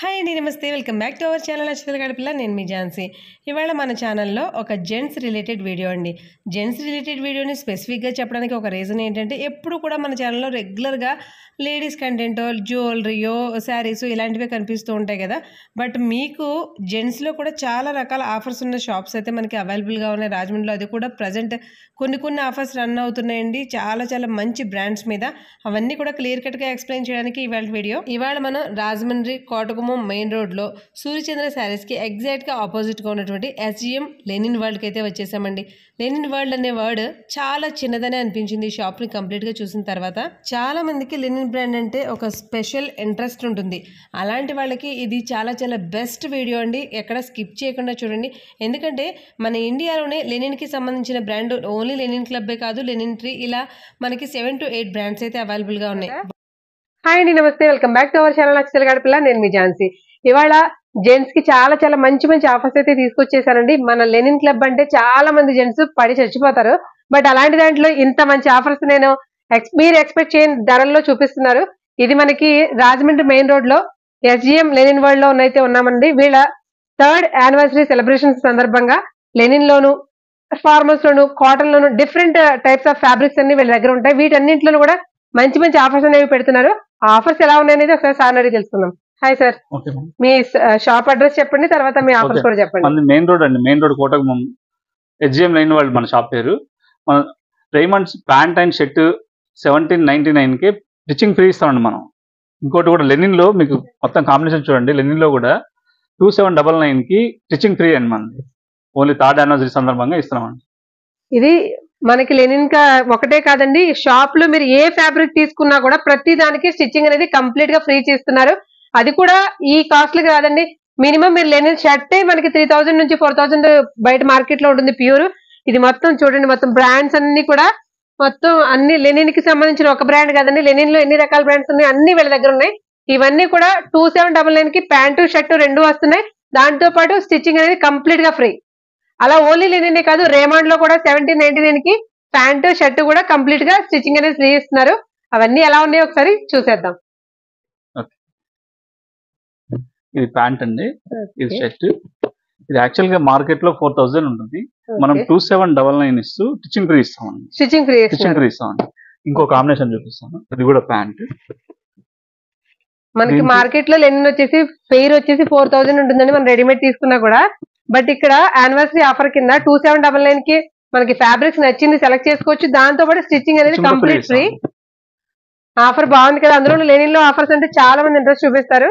Hi అండి నమస్తే welcome back to our channel Akshatala Gadapilla నేను మీ ఝాన్సీ ఇవాళ మన ఛానల్లో ఒక జెంట్స్ రిలేటెడ్ వీడియో అండి జెంట్స్ రిలేటెడ్ వీడియోని స్పెసిఫిక్గా చెప్పడానికి ఒక రీజన్ ఏంటంటే ఎప్పుడు కూడా మన ఛానల్లో రెగ్యులర్గా లేడీస్ కంటెంట్ జ్యువెలరీయో శారీస్ ఇలాంటివే కనిపిస్తూ ఉంటాయి కదా బట్ మీకు జెంట్స్లో కూడా చాలా రకాల ఆఫర్స్ ఉన్న షాప్స్ అయితే మనకి అవైలబుల్గా ఉన్నాయి రాజమండ్రిలో అది కూడా ప్రజెంట్ కొన్ని కొన్ని ఆఫర్స్ రన్ అవుతున్నాయండి చాలా చాలా మంచి బ్రాండ్స్ మీద అవన్నీ కూడా క్లియర్ కట్గా ఎక్స్ప్లెయిన్ చేయడానికి ఇవాళ వీడియో ఇవాళ మనం రాజమండ్రి కోటగుమ్మం మెయిన్ రోడ్లో సూర్యచంద్ర శారీస్కి ఎగ్జాక్ట్గా ఆపోజిట్గా ఉన్నటువంటి ఎస్జిఎం లెనిన్ వరల్డ్కి అయితే వచ్చేసామండి లెనిన్ వరల్డ్ అనే వర్డ్ చాలా చిన్నదనే అనిపించింది ఈ షాప్ని కంప్లీట్గా చూసిన తర్వాత చాలా మందికి లెనిన్ బ్రాండ్ అంటే ఒక స్పెషల్ ఇంట్రెస్ట్ ఉంటుంది అలాంటి వాళ్ళకి ఇది చాలా చాలా బెస్ట్ వీడియో అండి ఎక్కడ స్కిప్ చేయకుండా చూడండి ఎందుకంటే మన ఇండియాలోనే లెనిన్కి సంబంధించిన బ్రాండ్ ఓన్లీ లెనిన్ క్లబ్బే కాదు లెనిన్ ట్రీ ఇలా మనకి సెవెన్ టు ఎయిట్ బ్రాండ్స్ అయితే అవైలబుల్గా ఉన్నాయి హాయ్ అండి నమస్తే welcome back to our channel అక్షల్ గడపిల్ల నేను మీ ఝాన్సీ ఇవాళ జెంట్స్ కి చాలా చాలా మంచి మంచి ఆఫర్స్ అయితే తీసుకొచ్చేసారండి మన లెనిన్ క్లబ్ అంటే చాలా మంది జెంట్స్ పడి చచ్చిపోతారు బట్ అలాంటి దాంట్లో ఇంత మంచి ఆఫర్స్ నేను ఎక్స్ మీరు ఎక్స్పెక్ట్ చేయని ధరల్లో చూపిస్తున్నారు ఇది మనకి రాజమండ్రి మెయిన్ రోడ్ లో ఎస్జిఎం లెనిన్ వరల్డ్ లో అయితే ఉన్నామండి వీళ్ళ థర్డ్ యానివర్సరీ సెలబ్రేషన్స్ సందర్భంగా లెనిన్ లోను ఫార్మల్స్ లోను కాటన్ లోను డిఫరెంట్ టైప్స్ ఆఫ్ ఫ్యాబ్రిక్స్ అన్ని వీళ్ళ దగ్గర ఉంటాయి వీటన్నింటిలో కూడా మంచి మంచి ఆఫర్స్ అనేవి పెడుతున్నారు ఆ ఆఫర్స్ ఎలా ఉన్నాయనేది ఒకసారి సార్ అడిగి తెలుసుకుందాం హాయ్ సార్ ఓకే మ్యామ్ మీ షాప్ అడ్రస్ చెప్పండి తర్వాత మీ ఆఫర్స్ Okay. కూడా చెప్పండి మనది మెయిన్ రోడ్ అండి మెయిన్ రోడ్ కోటకు హెచ్జిఎం లైన్ వాళ్ళు మన షాప్ పేరు మన Raymonds pant and shirt seventeen ninety nine కి స్టిచ్చింగ్ ఫ్రీ ఇస్తామండి మనం ఇంకోటి కూడా లెనిన్ లో మీకు మొత్తం కాంబినేషన్ చూడండి లెనిన్ లో కూడా టూ సెవెన్ డబల్ నైన్ కి స్టిచ్చింగ్ ఫ్రీ అండి మనది ఓన్లీ థర్డ్ యానివర్సరీ సందర్భంగా ఇస్తున్నామండి ఇది మనకి లెనిన్ కా ఒకటే కాదండి షాప్ లో మీరు ఏ ఫ్యాబ్రిక్ తీసుకున్నా కూడా ప్రతి దానికి స్టిచ్చింగ్ అనేది కంప్లీట్ గా ఫ్రీ చేస్తున్నారు అది కూడా ఈ కాస్ట్లకి రాదండి మినిమం మీరు లెనిన్ షర్టే మనకి త్రీ థౌసండ్ నుంచి ఫోర్ థౌసండ్ బయట మార్కెట్ లో ఉంటుంది ప్యూర్ ఇది మొత్తం చూడండి మొత్తం బ్రాండ్స్ అన్ని కూడా మొత్తం అన్ని లెనిన్ కి సంబంధించిన ఒక బ్రాండ్ కాదండి లెనిన్ లో ఎన్ని రకాల బ్రాండ్స్ ఉన్నాయి అన్ని వీళ్ళ దగ్గర ఉన్నాయి ఇవన్నీ కూడా టూ సెవెన్ డబల్ నైన్ కి ప్యాంటు షర్ట్ రెండు వస్తున్నాయి దాంతో పాటు స్టిచ్చింగ్ అనేది కంప్లీట్ గా ఫ్రీ అలా ఓన్లీ లెనిన్ కాదు రేమాండ్ లో కూడా సెవెంటీన్ నైన్టీ నైన్ కి ప్యాంటు షర్ట్ కూడా కంప్లీట్ గా స్టిచ్చింగ్ అనేది ఫ్రీ ఇస్తున్నారు అవన్నీ ఎలా ఉన్నాయో ఒకసారి చూసేద్దాం ఇది ప్యాంట్ అండి ఇది షర్ట్ ఇది యాక్చువల్ గా మార్కెట్ లో ఫోర్ థౌసండ్ ఉంటుంది మనం టూ సెవెన్ డబల్ నైన్ ఇస్తూ స్టిచ్చింగ్ ఫ్రీ ఇస్తామండి స్టిచ్చింగ్ ఫ్రీ స్టిచ్చింగ్ ఫ్రీ ఇస్తామండి ఇంకో కాంబినేషన్ చూపిస్తాను ఇది కూడా ప్యాంట్ మనకి దీనికి- మార్కెట్ లో లెనిన్ వచ్చేసి ఫెయిర్ వచ్చేసి ఫోర్ థౌసండ్ ఉంటుందండి మనం రెడీమేడ్ తీసుకున్నా కూడా బట్ ఇక్కడ యానివర్సరీ ఆఫర్ కింద టూ సెవెన్ డబల్ నైన్ కి మనకి ఫ్యాబ్రిక్స్ నచ్చింది సెలెక్ట్ చేసుకోవచ్చు దాంతో పాటు స్టిచ్చింగ్ అనేది కంప్లీట్ ఫ్రీ ఆఫర్ బాగుంది కదా అందులో లెనిన్ లో ఆఫర్స్ అంటే చాలా మంది ఇంట్రెస్ట్ చూపిస్తారు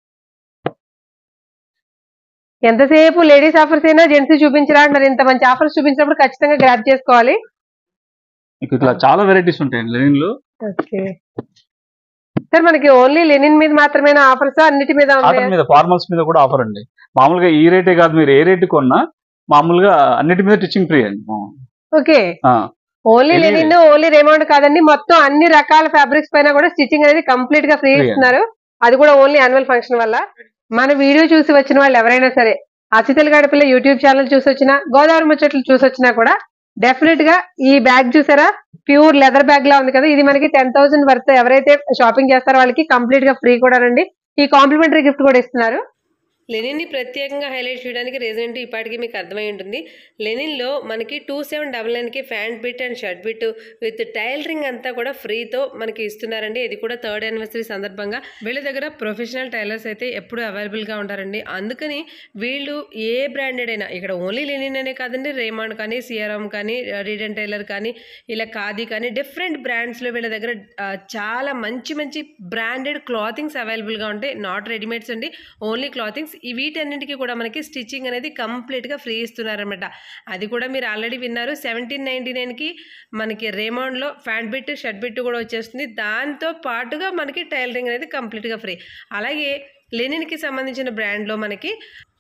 ఎంతసేపు లేడీస్ ఆఫర్స్ అయినా జెంట్స్ చూపించరా అంటారు ఇంత మంచి ఆఫర్స్ చూపించినప్పుడు ఖచ్చితంగా గ్రాప్ చేసుకోవాలి మీకు ఇట్లా చాలా వెరైటీస్ ఉంటాయండి లెనిన్ లో ఓకే సార్ మనకి ఓన్లీ లెనిన్ మీద మాత్రమేనా ఆఫర్స్ అన్నిటి మీద ఉన్నాయా కాటన్ మీద ఫార్మల్స్ మీద కూడా ఆఫర్ అండి మామూలుగా ఈ రేటే కాదు మీరు ఏ రేటు కొన్నా మామూలుగా అన్నిటి మీద టిచ్చింగ్ ఫ్రీ అండి ఓకే ఆ, only Anyway. Linen only Raymond కాదండి మొత్తం అన్ని రకాల ఫ్యాబ్రిక్స్ పైన కూడా స్టిచ్చింగ్ అనేది కంప్లీట్ గా ఫ్రీ Free. ఇస్తున్నారు అది కూడా ఓన్లీ యాన్యువల్ ఫంక్షన్ వల్ల మన వీడియో చూసి వచ్చిన వాళ్ళు ఎవరైనా సరే అతిథుల గడపల యూట్యూబ్ ఛానల్ చూసి వచ్చినా గోదావరి ముచ్చట్లు చూసి వచ్చినా కూడా డెఫినెట్ గా ఈ బ్యాగ్ చూసారా ప్యూర్ లెదర్ బ్యాగ్ లా ఉంది కదా ఇది మనకి టెన్ థౌసండ్ వర్త్ ఎవరైతే షాపింగ్ చేస్తారో వాళ్ళకి కంప్లీట్ గా ఫ్రీ కూడా రండి ఈ కాంప్లిమెంటరీ గిఫ్ట్ కూడా ఇస్తున్నారు లెనిన్ని ప్రత్యేకంగా హైలైట్ చేయడానికి రీజన్ ఏంటి ఇప్పటికీ మీకు అర్థమై ఉంటుంది లెనిన్లో మనకి టూ సెవెన్ డబల్ నైన్కి pant bit and shirt bit with tailoring అంతా కూడా ఫ్రీతో మనకి ఇస్తున్నారండి ఇది కూడా థర్డ్ యానివర్సరీ సందర్భంగా వీళ్ళ దగ్గర ప్రొఫెషనల్ టైలర్స్ అయితే ఎప్పుడు అవైలబుల్గా ఉంటారండి అందుకని వీళ్ళు ఏ బ్రాండెడ్ అయినా ఇక్కడ ఓన్లీ లెనిన్ అనే కాదండి రేమాండ్ కానీ సిఆర్ఎం కానీ రీడెన్ టైలర్ కానీ ఇలా ఖాదీ కానీ డిఫరెంట్ బ్రాండ్స్లో వీళ్ళ దగ్గర ఆ, చాలా మంచి మంచి బ్రాండెడ్ క్లాతింగ్స్ అవైలబుల్గా ఉంటాయి నాట్ రెడీమేడ్స్ అండి ఓన్లీ క్లాతింగ్స్ ఈ వీటన్నిటికీ కూడా మనకి స్టిచ్చింగ్ అనేది కంప్లీట్గా ఫ్రీ ఇస్తున్నారనమాట అది కూడా మీరు ఆల్రెడీ విన్నారు సెవెంటీన్ నైంటీ నైన్కి మనకి రేమౌండ్లో ఫ్యాంట్ బిట్ షర్ట్ బిట్ కూడా వచ్చేస్తుంది దాంతో పాటుగా మనకి టైలరింగ్ అనేది కంప్లీట్గా ఫ్రీ అలాగే లెనిన్కి సంబంధించిన బ్రాండ్లో మనకి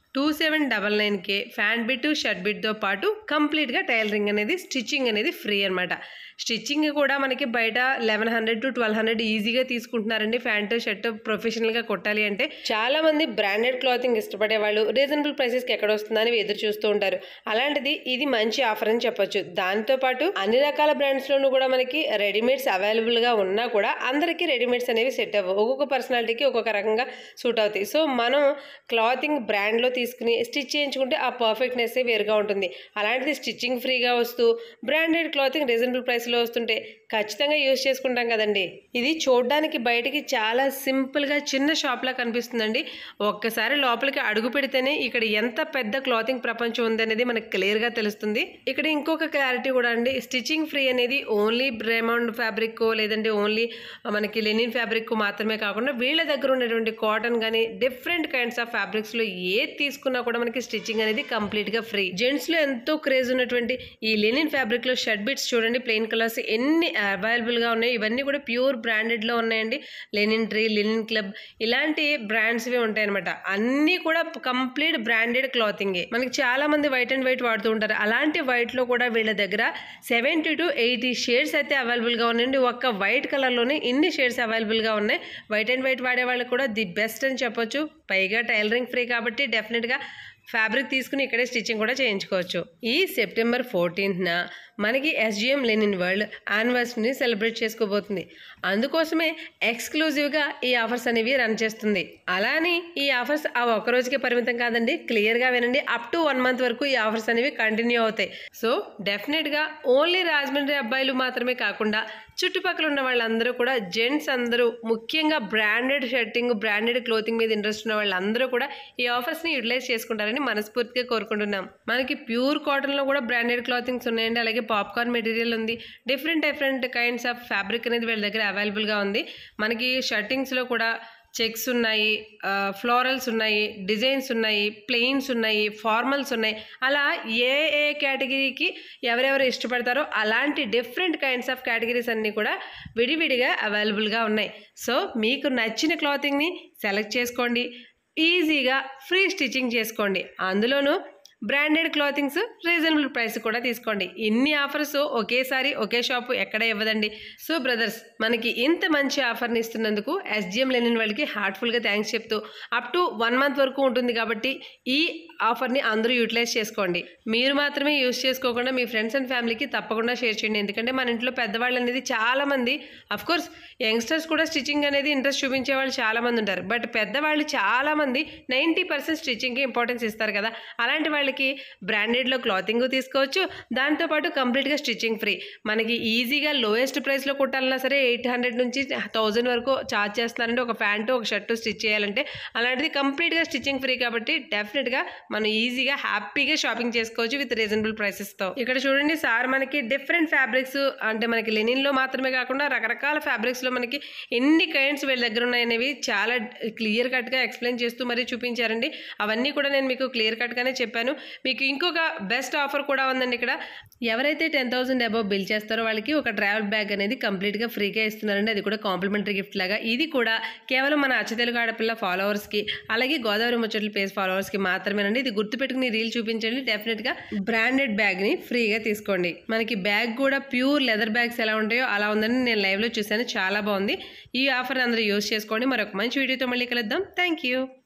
టూ సెవెన్ డబల్ నైన్కే ఫ్యాన్ బిట్ షర్ట్ బిట్తో పాటు కంప్లీట్గా టైలరింగ్ అనేది స్టిచ్చింగ్ అనేది ఫ్రీ అనమాట స్టిచ్చింగ్ కూడా మనకి బయట eleven hundred to twelve hundred ఈజీగా తీసుకుంటున్నారండి ప్యాంటు షర్ట్ ప్రొఫెషనల్గా కొట్టాలి అంటే చాలా మంది బ్రాండెడ్ క్లాతింగ్ ఇష్టపడే వాళ్ళు రీజనబుల్ ప్రైసెస్కి ఎక్కడ వస్తుందని ఎదురు చూస్తూ ఉంటారు అలాంటిది ఇది మంచి ఆఫర్ అని చెప్పొచ్చు దాంతోపాటు అన్ని రకాల బ్రాండ్స్లోనూ కూడా మనకి రెడీమేడ్స్ అవైలబుల్గా ఉన్నా కూడా అందరికీ రెడీమేడ్స్ అనేవి సెట్ అవ్వవు ఒక్కొక్క పర్సనాలిటీకి ఒక్కొక్క రకంగా సూట్ అవుతాయి సో మనం క్లాతింగ్ బ్రాండ్లో తీసుకుని స్టిచ్ చేయించుకుంటే ఆ పర్ఫెక్ట్నెస్ వేరుగా ఉంటుంది అలాంటిది స్టిచ్చింగ్ ఫ్రీగా వస్తూ బ్రాండెడ్ క్లాతింగ్ రీజనబుల్ ప్రైస్లో వస్తుంటే ఖచ్చితంగా యూజ్ చేసుకుంటాం కదండి ఇది చూడడానికి బయటికి చాలా సింపుల్గా చిన్న షాప్లా కనిపిస్తుందండి ఒక్కసారి లోపలికి అడుగు పెడితేనే ఇక్కడ ఎంత పెద్ద క్లాతింగ్ ప్రపంచం ఉందనేది మనకు క్లియర్గా తెలుస్తుంది ఇక్కడ ఇంకొక క్లారిటీ కూడా అండి స్టిచ్చింగ్ ఫ్రీ అనేది ఓన్లీ బ్రేమౌండ్ ఫ్యాబ్రిక్ లేదంటే ఓన్లీ మనకి లెనిన్ ఫ్యాబ్రిక్ మాత్రమే కాకుండా వీళ్ళ దగ్గర ఉన్నటువంటి కాటన్ కానీ డిఫరెంట్ కైండ్స్ ఆఫ్ ఫ్యాబ్రిక్స్లో ఏది తీసుకున్నా కూడా మనకి స్టిచ్చింగ్ అనేది కంప్లీట్గా ఫ్రీ జెంట్స్లో ఎంతో క్రేజ్ ఉన్నటువంటి ఈ లెనిన్ ఫ్యాబ్రిక్లో షర్ట్ బిట్స్ చూడండి ప్లెయిన్ కలర్స్ ఎన్ని అవైలబుల్గా ఉన్నాయి ఇవన్నీ కూడా ప్యూర్ బ్రాండెడ్లో ఉన్నాయండి లెనిన్ ట్రీ లెనిన్ క్లబ్ ఇలాంటి బ్రాండ్స్వి ఉంటాయన్నమాట అన్నీ కూడా కంప్లీట్ బ్రాండెడ్ క్లాతింగే మనకి చాలా మంది వైట్ అండ్ వైట్ వాడుతూ ఉంటారు అలాంటి వైట్లో కూడా వీళ్ళ దగ్గర సెవెంటీ టు ఎయిటీ షేడ్స్ అయితే అవైలబుల్గా ఉన్నాయండి ఒక్క వైట్ కలర్లోనే ఇన్ని షేడ్స్ అవైలబుల్గా ఉన్నాయి వైట్ అండ్ వైట్ వాడే వాళ్ళకి కూడా ది బెస్ట్ అని చెప్పొచ్చు పైగా టైలరింగ్ ఫ్రీ కాబట్టి డెఫినెట్గా ఫ్యాబ్రిక్ తీసుకుని ఇక్కడే స్టిచ్చింగ్ కూడా చేయించుకోవచ్చు ఈ సెప్టెంబర్ ఫోర్టీన్త్న మనకి ఎస్జిఎం లెనిన్ వరల్డ్ యానివర్సరీని సెలబ్రేట్ చేసుకోబోతుంది అందుకోసమే ఎక్స్క్లూజివ్గా ఈ ఆఫర్స్ అనేవి రన్ చేస్తుంది అలా అని ఈ ఆఫర్స్ ఆ ఒక్క రోజుకే పరిమితం కాదండి క్లియర్గా వినండి అప్ టు వన్ మంత్ వరకు ఈ ఆఫర్స్ అనేవి కంటిన్యూ అవుతాయి సో డెఫినెట్గా ఓన్లీ రాజమండ్రి అబ్బాయిలు మాత్రమే కాకుండా చుట్టుపక్కల ఉన్న వాళ్ళందరూ కూడా జెంట్స్ అందరూ ముఖ్యంగా బ్రాండెడ్ షర్టింగ్ బ్రాండెడ్ క్లోతింగ్ మీద ఇంట్రెస్ట్ ఉన్న వాళ్ళందరూ కూడా ఈ ఆఫర్స్ని యూటిలైజ్ చేసుకుంటారని మనస్ఫూర్తిగా కోరుకుంటున్నాం మనకి ప్యూర్ కాటన్లో కూడా బ్రాండెడ్ క్లాతింగ్స్ ఉన్నాయండి అలాగే పాప్కార్న్ మెటీరియల్ ఉంది different different kinds of fabric అనేది వీళ్ళ దగ్గర అవైలబుల్గా ఉంది మనకి షర్టింగ్స్లో కూడా చెక్స్ ఉన్నాయి ఫ్లోరల్స్ ఉన్నాయి డిజైన్స్ ఉన్నాయి ప్లెయిన్స్ ఉన్నాయి ఫార్మల్స్ ఉన్నాయి అలా ఏ ఏ కేటగిరీకి ఎవరెవరు ఇష్టపడతారో అలాంటి డిఫరెంట్ కైండ్స్ ఆఫ్ కేటగిరీస్ అన్నీ కూడా విడివిడిగా అవైలబుల్గా ఉన్నాయి సో మీకు నచ్చిన క్లాతింగ్ని సెలెక్ట్ చేసుకోండి ఈజీగా ఫ్రీ స్టిచ్చింగ్ చేసుకోండి అందులోనూ బ్రాండెడ్ క్లాతింగ్స్ రీజనబుల్ ప్రైస్ కూడా తీసుకోండి ఇన్ని ఆఫర్స్ ఒకేసారి ఒకే షాపు ఎక్కడ ఇవ్వదండి సో బ్రదర్స్ మనకి ఇంత మంచి ఆఫర్ని ఇస్తున్నందుకు ఎస్జిఎం లెనిన్ వాళ్ళకి హార్ట్ఫుల్గా థ్యాంక్స్ చెప్తూ అప్ టు వన్ మంత్ వరకు ఉంటుంది కాబట్టి ఈ ఆఫర్ని అందరూ యూటిలైజ్ చేసుకోండి మీరు మాత్రమే యూజ్ చేసుకోకుండా మీ ఫ్రెండ్స్ అండ్ ఫ్యామిలీకి తప్పకుండా షేర్ చేయండి ఎందుకంటే మన ఇంట్లో పెద్దవాళ్ళు అనేది చాలామంది కోర్స్ యంగ్స్టర్స్ కూడా స్టిచ్చింగ్ అనేది ఇంట్రెస్ట్ చూపించే వాళ్ళు చాలామంది ఉంటారు బట్ పెద్దవాళ్ళు చాలామంది నైంటీ పర్సెంట్ స్టిచ్చింగ్కి ఇంపార్టెన్స్ ఇస్తారు కదా అలాంటి వాళ్ళకి బ్రాండెడ్లో క్లాతింగ్ తీసుకోవచ్చు దాంతోపాటు కంప్లీట్గా స్టిచ్చింగ్ ఫ్రీ మనకి ఈజీగా లోయెస్ట్ ప్రైస్లో కుట్టాలన్నా సరే ఎయిట్ హండ్రెడ్ నుంచి థౌజండ్ వరకు ఛార్జ్ చేస్తున్నారంటే ఒక ప్యాంటు ఒక షర్టు స్టిచ్ చేయాలంటే అలాంటిది కంప్లీట్గా స్టిచ్చింగ్ ఫ్రీ కాబట్టి డెఫినెట్గా మనం ఈజీగా హ్యాపీగా షాపింగ్ చేసుకోవచ్చు విత్ రీజనబుల్ ప్రైసెస్తో ఇక్కడ చూడండి సార్ మనకి డిఫరెంట్ ఫ్యాబ్రిక్స్ అంటే మనకి లెనిన్లో మాత్రమే కాకుండా రకరకాల ఫ్యాబ్రిక్స్లో మనకి ఎన్ని కైండ్స్ వీళ్ళ దగ్గర ఉన్నాయనేవి చాలా క్లియర్ కట్గా ఎక్స్ప్లెయిన్ చేస్తూ మరీ చూపించారండి అవన్నీ కూడా నేను మీకు క్లియర్ కట్గానే చెప్పాను మీకు ఇంకొక బెస్ట్ ఆఫర్ కూడా ఉందండి ఇక్కడ ఎవరైతే టెన్ థౌసండ్ అబౌవ్ బిల్ చేస్తారో వాళ్ళకి ఒక ట్రావెల్ బ్యాగ్ అనేది కంప్లీట్గా ఫ్రీగా ఇస్తున్నారండి అది కూడా కాంప్లిమెంటరీ గిఫ్ట్ లాగా ఇది కూడా కేవలం మన అచ్చ తెలుగు ఆడపిల్ల ఫాలోవర్స్కి అలాగే గోదావరి ముచ్చట్ల పేజ్ ఫాలోవర్స్కి మాత్రమేనండి ఇది గుర్తుపెట్టుకుని రీల్ చూపించండి డెఫినెట్గా బ్రాండెడ్ బ్యాగ్ని ఫ్రీగా తీసుకోండి మనకి బ్యాగ్ కూడా ప్యూర్ లెదర్ బ్యాగ్స్ ఎలా ఉంటాయో అలా ఉందని నేను లైవ్లో చూశాను చాలా బాగుంది ఈ ఆఫర్ అందరూ యూస్ చేసుకోండి మరొక మంచి వీడియోతో మళ్ళీ కలుద్దాం థ్యాంక్ యూ